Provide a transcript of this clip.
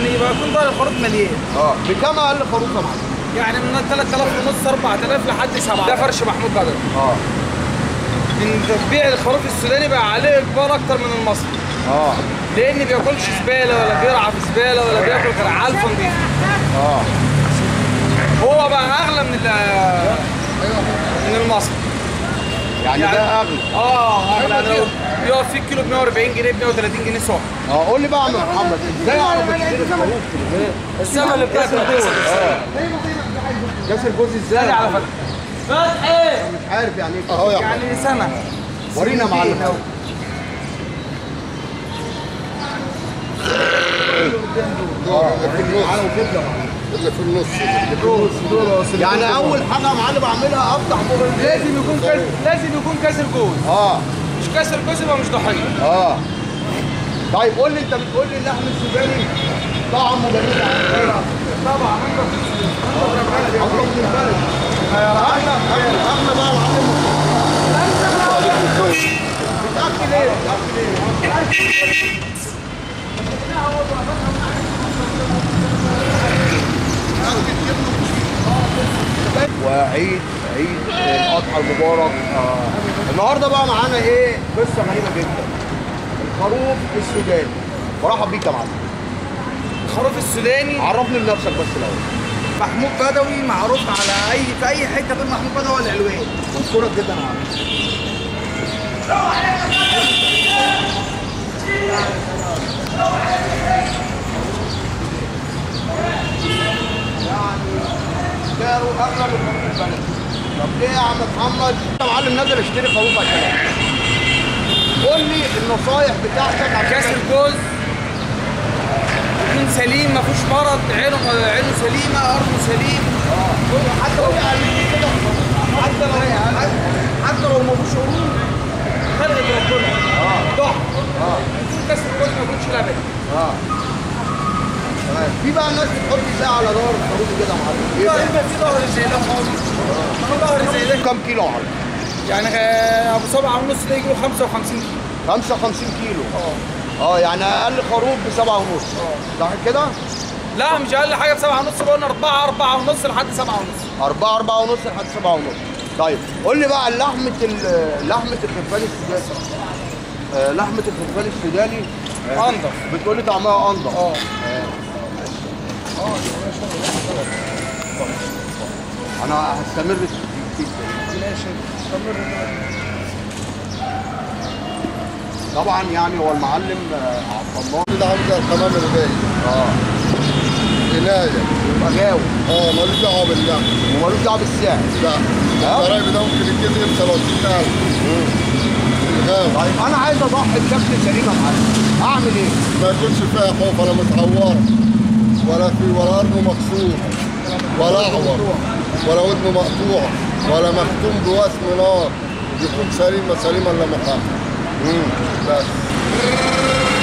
يعني يبقى يكون ظهر الخروف مليان اه بكام اقل خروف يا معلم يعني من 3000 ونص 4000 لحد 7 ده فرش محمود بدر اه من تتبيع الخروف السوداني بقى عليه اجبار اكتر من المصري اه لان بياكلش زباله ولا بيرعى في زباله ولا بياكل غير علفه نظيفه اه هو بقى اغلى من ال- من المصري يعني, يعني- ده اغلى اه اغلى يعني لو بيقف فيه الكيلو ب 140 جنيه ب 130 جنيه صح اه قول لي بقى يا عم محمد ازاي اعرف اشتري خروف السما اللي بتاعت الجوز كاس الجوز ازاي على فكره فتحي مش عارف يعني ايه اهو يا احمد يعني سما ورينا يا معلم اللي في النص على وكده يا معلم اللي في النص يعني اول حاجه يا معلم اعملها افتح بوق البيت لازم يكون كاس لازم يكون كاسر جوز اه مش كاسر جوز يبقى مش ضحيه اه طيب قول لي انت بتقول لي اللحم السوداني طعمه جميل طبعا اطلب من البلد احنا احنا بقى معلم بتاكل ايه؟ بتاكل ايه؟ وعيد عيد الاضحى المبارك آه. النهارده بقى معانا ايه قصه غريبه جدا الخروف السوداني مرحب بيك يا معلم الخروف السوداني عرفني بنفسك بس الاول محمود بدوي معروف على اي في اي حته غير محمود بدوي ولا العلوان مشكورك جدا يا معلم سعره اغلى من خروف البلد طب ليه يا عم محمد انت يا معلم نازل اشتري خروف عشان قول لي النصايح بتاعتك عشان كاس الجوز يكون سليم ما فيهوش مرض عينه عينه سليمه ارضه سليم حتى لو كده حتى لو حتى لو ما فيهوش عروض خلق ربنا ضحك يكون كاس الجوز ما يكونش لبن اه تمام في بقى الناس بتحط ساعه على ظهر الخروف كده يا معلم ايه يبقى ده؟ يبقى في ظهر زي ده خالص في ظهر زي ده كام كيلو عرض؟ يعني آه، ابو سبعه ونص ده يجيبه 55 كيلو 55 كيلو اه اه يعني اقل خروف بسبعة ونص صح كده؟ لا مش اقل حاجه بسبعه ونص قلنا اربعه اربعه ونص لحد سبعه ونص أربعة أربعة ونص لحد سبعة ونص طيب قول لي بقى لحمة ال- لحمة الخرفان السوداني آه، لحمة الخرفان السوداني آه، انضف بتقول لي طعمها أنضف اه أنا هستمر في في- ماشي استمر طبعا يعني هو المعلم آه، عبد الله ده عامل زي الحمام الغالي اه عناية يبقى غاوي اه مالوش دعوة باللحم ومالوش دعوه بالسعر لا اه. الضرايب ده ممكن يجيب لي ب 30000 الغاوي طيب أنا عايز أضحي بشكل سليم يا معلم أعمل إيه؟ ما يكونش فيها خوف ولا متعورة ولا في ولا قرنه مكسور ولا أعور ولا ودنه مقطوعة ولا مختوم بوسم نار يكون سليمة سليمة إلا محمد بس